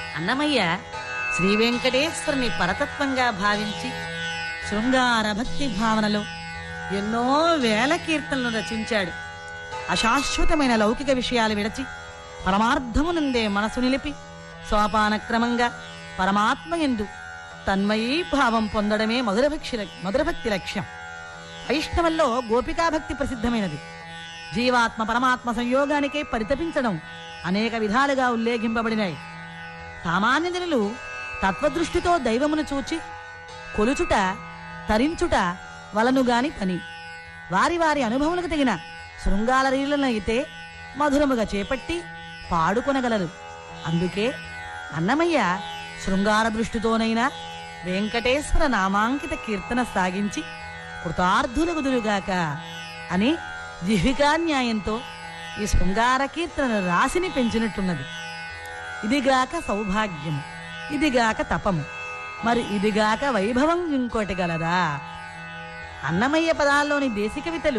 అన్నమయ్య శ్రీ వెంకటేశ్వరుని పరతత్వంగా భావించి శృంగార భక్తి భావనలో ఎన్నో వేల కీర్తనలు రచించాడు అశాశ్వతమైన లౌకిక విషయాలు విడచి పరమార్థమునందే మనసు నిలిపి సోపానక్రమంగా పరమాత్మ ఎందు తన్మయీ భావం పొందడమే మధురభక్షి మధురభక్తి లక్ష్యం వైష్ణవంలో గోపికాభక్తి ప్రసిద్ధమైనది జీవాత్మ పరమాత్మ సంయోగానికై పరితపించడం అనేక విధాలుగా ఉల్లేఖింపబడినాయి సామాన్య జనులు తత్వదృష్టితో దైవమును చూచి కొలుచుట తరించుట వలనుగాని పని వారి వారి అనుభవములకు తగిన శృంగాల రీలనైతే మధురముగా చేపట్టి పాడుకొనగలరు అందుకే అన్నమయ్య శృంగార దృష్టితోనైనా వెంకటేశ్వర నామాంకిత కీర్తన సాగించి కృతార్థులగుదురుగాక అని జిహ్వికా న్యాయంతో ఈ శృంగార కీర్తన రాశిని పెంచినట్టున్నది ఇదిగాక సౌభాగ్యము ఇదిగాక తపము మరి ఇదిగాక వైభవం ఇంకోటి గలదా అన్నమయ్య పదాల్లోని దేశిక వితలు